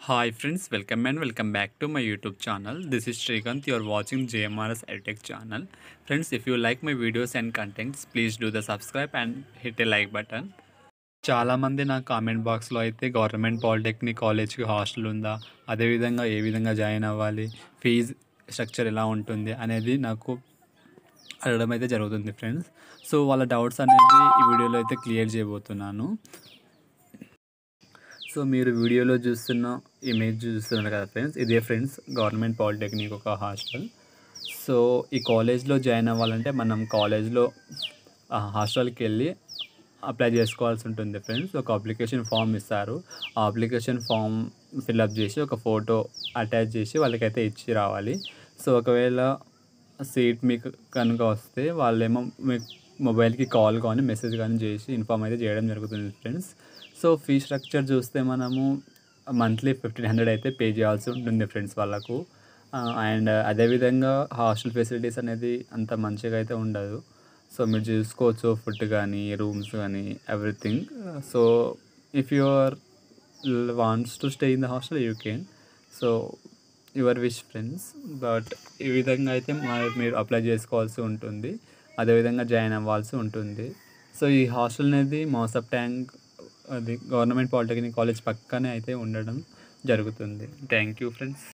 Hi friends, welcome and welcome back to my YouTube channel. This is Srikanth. You are watching JMRS EdTech channel. Friends, if you like my videos and contents, please do the subscribe and hit a like button. చాలామంది నా comment బాక్స్లో అయితే government polytechnic కాలేజ్కి hostel ఉందా అదేవిధంగా ఏ విధంగా join అవ్వాలి fees structure ఎలా ఉంటుంది అనేది నాకు అడగడం అయితే జరుగుతుంది ఫ్రెండ్స్ సో వాళ్ళ డౌట్స్ అనేది ఈ వీడియోలో అయితే క్లియర్ చేయబోతున్నాను సో మీరు వీడియోలో చూస్తున్న ఇమేజ్ చూస్తున్నారు కదా ఫ్రెండ్స్ ఇదే ఫ్రెండ్స్ గవర్నమెంట్ పాలిటెక్నిక్ ఒక హాస్టల్ సో ఈ కాలేజ్లో జాయిన్ అవ్వాలంటే మనం కాలేజ్లో హాస్టల్కి వెళ్ళి అప్లై చేసుకోవాల్సి ఉంటుంది ఫ్రెండ్స్ ఒక అప్లికేషన్ ఫామ్ ఇస్తారు ఆ అప్లికేషన్ ఫామ్ ఫిల్అప్ చేసి ఒక ఫోటో అటాచ్ చేసి వాళ్ళకైతే ఇచ్చి రావాలి సో ఒకవేళ సీట్ మీకు కనుక వస్తే వాళ్ళేమో మీకు మొబైల్కి కాల్ కానీ మెసేజ్ కానీ చేసి ఇన్ఫామ్ అయితే చేయడం జరుగుతుంది ఫ్రెండ్స్ సో ఫీ స్ట్రక్చర్ చూస్తే మనము మంత్లీ ఫిఫ్టీన్ హండ్రెడ్ అయితే పే చేయాల్సి ఉంటుంది ఫ్రెండ్స్ వాళ్ళకు అండ్ అదేవిధంగా హాస్టల్ ఫెసిలిటీస్ అనేది అంత మంచిగా అయితే ఉండదు సో మీరు చూసుకోవచ్చు ఫుడ్ కానీ రూమ్స్ కానీ everything so if you are wants to stay in the hostel you can so your wish friends but ఈ విధంగా అయితే మా- మీరు అప్లై చేసుకోవాల్సి ఉంటుంది అదేవిధంగా జాయిన్ అవ్వాల్సి ఉంటుంది సో ఈ హాస్టల్ అనేది మోసప్ ట్యాంక్ అది గవర్నమెంట్ పాలిటెక్నిక్ కాలేజ్ పక్కనే అయితే ఉండడం జరుగుతుంది థ్యాంక్ యూ ఫ్రెండ్స్